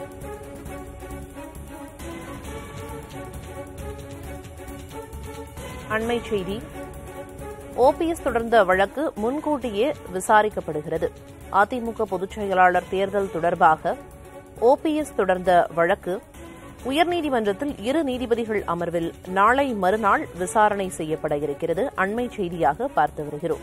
அண்மை செய்தி ஓபிஎஸ் தொடர்ந்த வழக்கு முன்கூட்டியே விசாரிக்கப்படுகிறது அதிமுக பொதுச் செயலாளர் தேர்தல் தொடர்பாக ஓபிஎஸ் தொடர்ந்த வழக்கு உயர்நீதிமன்றத்தில் இரு நீதிபதிகள் அமர்வில் நாளை மறுநாள் விசாரணை செய்யப்பட இருக்கிறது அண்மை செய்தியாக பார்த்து வருகிறோம்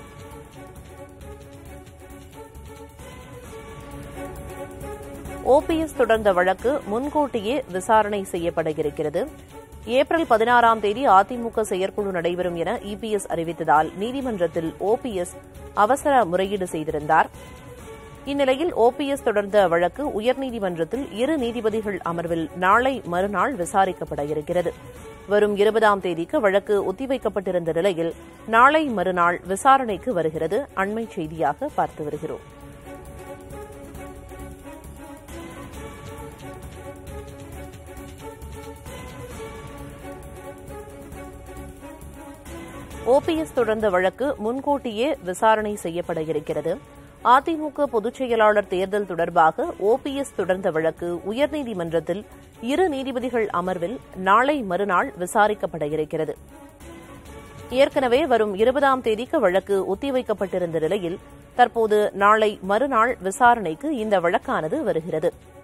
ஓபிஎஸ் தொடர்ந்த வழக்கு முன்கூட்டியே விசாரணை செய்யப்பட இருக்கிறது ஏப்ரல் பதினாறாம் தேதி அதிமுக செயற்குழு நடைபெறும் என இபிஎஸ் அறிவித்ததால் நீதிமன்றத்தில் ஓபிஎஸ் அவசர முறையீடு செய்திருந்தார் இந்நிலையில் ஓபிஎஸ் தொடர்ந்த வழக்கு உயர்நீதிமன்றத்தில் இரு நீதிபதிகள் அமர்வில் நாளை மறுநாள் விசாரிக்கப்பட இருக்கிறது வரும் இருபதாம் தேதிக்கு வழக்கு ஒத்திவைக்கப்பட்டிருந்த நிலையில் நாளை மறுநாள் விசாரணைக்கு வருகிறது அண்மை செய்தியாக பார்த்து வருகிறோம் ஓபிஎஸ் தொடர்ந்த வழக்கு முன்கூட்டியே விசாரணை செய்யப்பட இருக்கிறது அதிமுக பொதுச் செயலாளர் தேர்தல் தொடர்பாக ஓபிஎஸ் தொடர்ந்த வழக்கு உயர்நீதிமன்றத்தில் இரு நீதிபதிகள் அமர்வில் நாளை மறுநாள் விசாரிக்கப்பட இருக்கிறது ஏற்கனவே வரும் இருபதாம் தேதிக்கு வழக்கு ஒத்திவைக்கப்பட்டிருந்த நிலையில் தற்போது நாளை மறுநாள் விசாரணைக்கு இந்த வழக்கானது வருகிறது